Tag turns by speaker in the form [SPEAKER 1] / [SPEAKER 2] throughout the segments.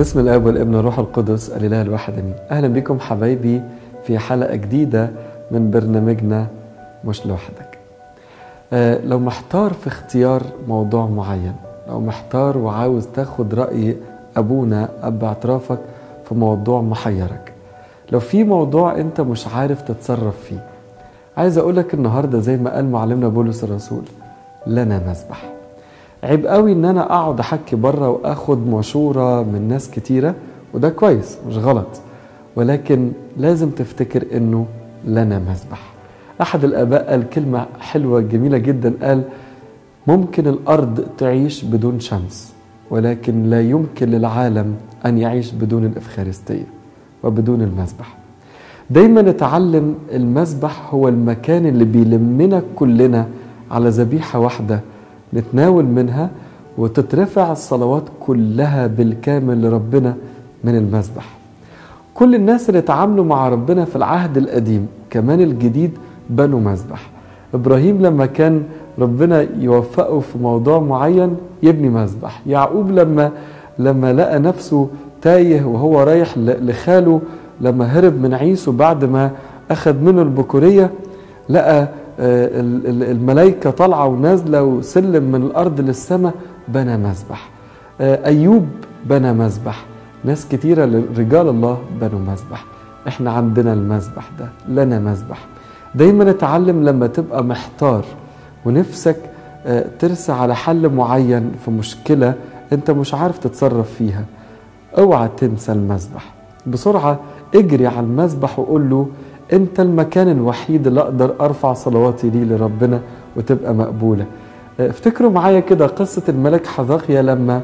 [SPEAKER 1] بسم الاب والابن والروح القدس الاله الواحد امين اهلا بكم حبايبي في حلقه جديده من برنامجنا مش لوحدك آه لو محتار في اختيار موضوع معين لو محتار وعاوز تاخد راي ابونا اب اعترافك في موضوع محيرك لو في موضوع انت مش عارف تتصرف فيه عايز اقولك النهارده زي ما قال معلمنا بولس الرسول لنا مذبح عيب قوي ان انا اقعد احكي بره واخد مشوره من ناس كتيره وده كويس مش غلط ولكن لازم تفتكر انه لنا مذبح احد الاباء قال كلمه حلوه جميله جدا قال ممكن الارض تعيش بدون شمس ولكن لا يمكن للعالم ان يعيش بدون الافخارستيه وبدون المذبح دايما نتعلم المذبح هو المكان اللي بيلمنا كلنا على ذبيحه واحده نتناول منها وتترفع الصلوات كلها بالكامل لربنا من المذبح كل الناس اللي اتعاملوا مع ربنا في العهد القديم كمان الجديد بنوا مذبح ابراهيم لما كان ربنا يوفقه في موضوع معين يبني مذبح يعقوب لما لما لقى نفسه تايه وهو رايح لخاله لما هرب من عيسو بعد ما اخذ منه البكوريه لقى الملائكة طالعة ونازلة وسلم من الأرض للسماء بنى مذبح أيوب بنى مذبح ناس كتيرة رجال الله بنوا مذبح احنا عندنا المذبح ده لنا مذبح دايما نتعلم لما تبقى محتار ونفسك ترسى على حل معين في مشكلة انت مش عارف تتصرف فيها اوعى تنسى المذبح بسرعة اجري على المذبح وقول له انت المكان الوحيد اللي اقدر ارفع صلواتي ليه لربنا وتبقى مقبوله افتكروا معايا كده قصه الملك حذقيا لما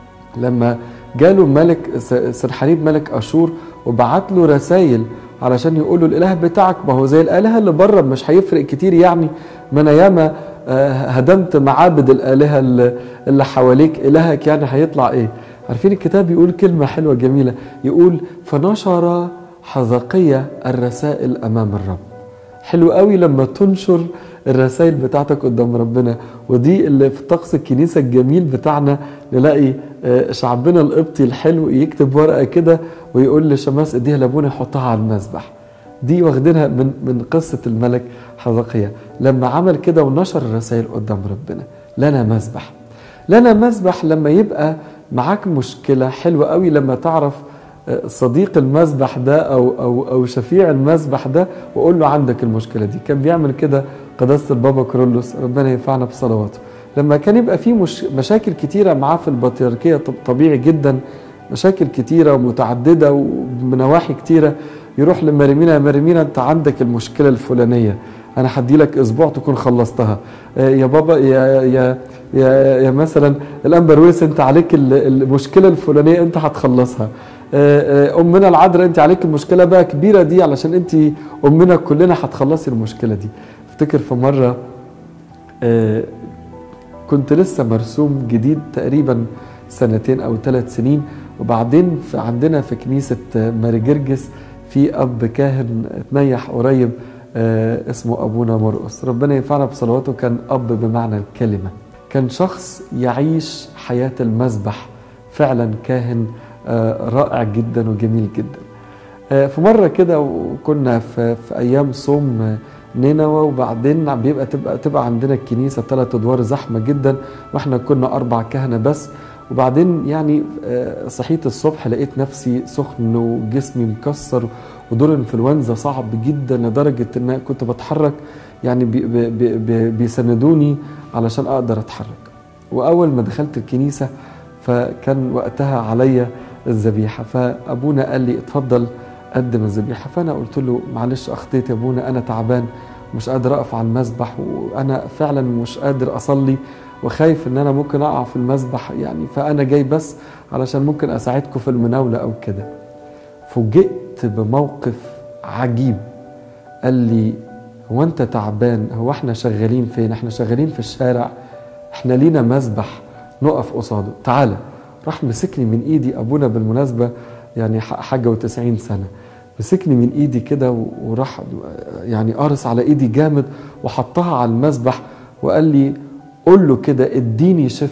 [SPEAKER 1] لما جاله ملك سنحريب ملك اشور وبعت له رسائل علشان يقول له الاله بتاعك ما هو زي الالهه اللي بره مش هيفرق كتير يعني ما انا ياما هدمت معابد الالهه اللي حواليك الهك يعني هيطلع ايه عارفين الكتاب يقول كلمه حلوه جميله يقول فنشر حذقية الرسائل أمام الرب حلو قوي لما تنشر الرسائل بتاعتك قدام ربنا ودي اللي في طقس الكنيسة الجميل بتاعنا نلاقي شعبنا القبطي الحلو يكتب ورقة كده ويقول لشماس ايديها لابونا يحطها على المذبح دي واخدينها من من قصة الملك حذقية لما عمل كده ونشر الرسائل قدام ربنا لنا مذبح لنا مذبح لما يبقى معاك مشكلة حلوة قوي لما تعرف صديق المذبح ده او او او شفيع المذبح ده واقول له عندك المشكله دي كان بيعمل كده قداسه البابا كرولوس ربنا ينفعنا بصلواته لما كان يبقى في مش مشاكل كتيره معاه في البطريركيه طبيعي جدا مشاكل كتيره ومتعدده وبنواحي كتيره يروح لمريمينا يا مريمينا انت عندك المشكله الفلانيه انا هدي لك اسبوع تكون خلصتها يا بابا يا يا يا, يا مثلا الامبرويس انت عليك المشكله الفلانيه انت هتخلصها امنا العذراء انت عليك المشكله بقى كبيره دي علشان انت امنا كلنا هتخلصي المشكله دي افتكر في مره كنت لسه مرسوم جديد تقريبا سنتين او ثلاث سنين وبعدين في عندنا في كنيسه ماري جرجس في اب كاهن اتنيح قريب اسمه ابونا مرقس ربنا ينفعنا بصلواته كان اب بمعنى الكلمه كان شخص يعيش حياه المذبح فعلا كاهن رائع جدا وجميل جدا في مرة كده وكنا في, في أيام صوم نينوى وبعدين بيبقى تبقى تبقى عندنا الكنيسة ثلاث أدوار زحمة جدا وإحنا كنا أربع كهنة بس وبعدين يعني صحيت الصبح لقيت نفسي سخن وجسمي مكسر ودور انفلونزا صعب جدا لدرجة إن كنت بتحرك يعني بي بي بي بيسندوني علشان أقدر أتحرك وأول ما دخلت الكنيسة فكان وقتها عليا الذبيحة فأبونا قال لي اتفضل قدم الذبيحة فأنا قلت له معلش أخطيت يا أبونا أنا تعبان مش قادر أقف على المذبح وأنا فعلا مش قادر أصلي وخايف إن أنا ممكن أقع في المذبح يعني فأنا جاي بس علشان ممكن أساعدكم في المناولة أو كده فوجئت بموقف عجيب قال لي هو أنت تعبان هو إحنا شغالين فين إحنا شغالين في الشارع إحنا لينا مذبح نقف قصاده تعالى راح مسكني من ايدي ابونا بالمناسبه يعني حاجه وتسعين سنه مسكني من ايدي كده وراح يعني قارص على ايدي جامد وحطها على المذبح وقال لي قول له كده اديني شفاء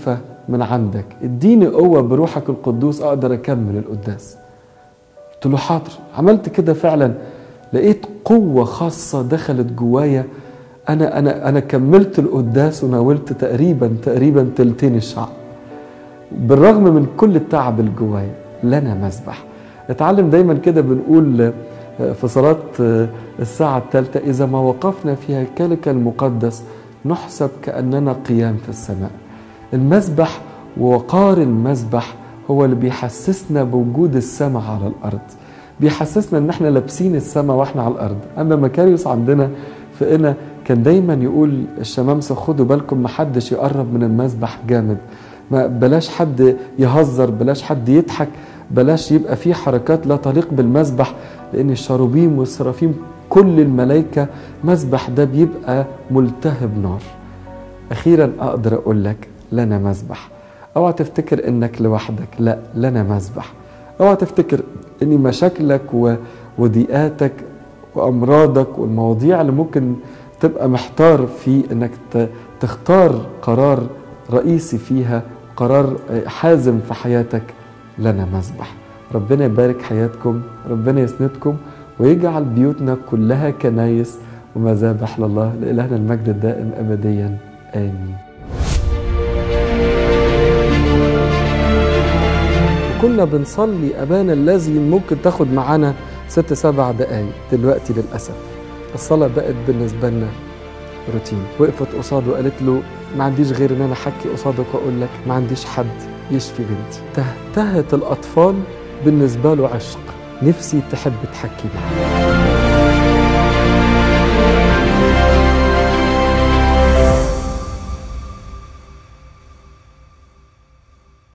[SPEAKER 1] من عندك اديني قوة بروحك القدوس أقدر أكمل القداس قلت له حاضر عملت كده فعلا لقيت قوة خاصة دخلت جوايا أنا أنا أنا كملت القداس وناولت تقريبا تقريبا تلتين الشعب بالرغم من كل التعب اللي جوايا لنا مسبح اتعلم دايما كده بنقول في صلاة الساعة الثالثة إذا ما وقفنا في هيكلك المقدس نحسب كأننا قيام في السماء المسبح ووقار المسبح هو اللي بيحسسنا بوجود السماء على الأرض بيحسسنا ان احنا لابسين السماء واحنا على الارض اما مكاريوس عندنا فإنا كان دايما يقول الشمامسة خدوا بالكم محدش يقرب من المسبح جامد ما بلاش حد يهزر بلاش حد يضحك بلاش يبقى في حركات لا تليق بالمسبح لان الشاروبيم والسرافيم كل الملائكة مسبح ده بيبقى ملتهب نار اخيرا اقدر اقول لك لنا مسبح اوعى تفتكر انك لوحدك لا لنا مسبح اوعى تفتكر ان مشاكلك وضيقاتك وامراضك والمواضيع اللي ممكن تبقى محتار في انك تختار قرار رئيسي فيها قرار حازم في حياتك لنا مسبح ربنا يبارك حياتكم ربنا يسندكم ويجعل بيوتنا كلها كنايس ومذابح لله لإلهنا المجد الدائم أبديا آمين كنا بنصلي أبانا الذي ممكن تاخد معانا ست سبع دقايق دلوقتي للأسف الصلاة بقت بالنسبة لنا روتين وقفت قصاده وقالت له ما عنديش غير ان انا احكي قصادك واقول لك ما عنديش حد يشفي بنتي تهتهت الاطفال بالنسبه له عشق نفسي تحب تحكي معاه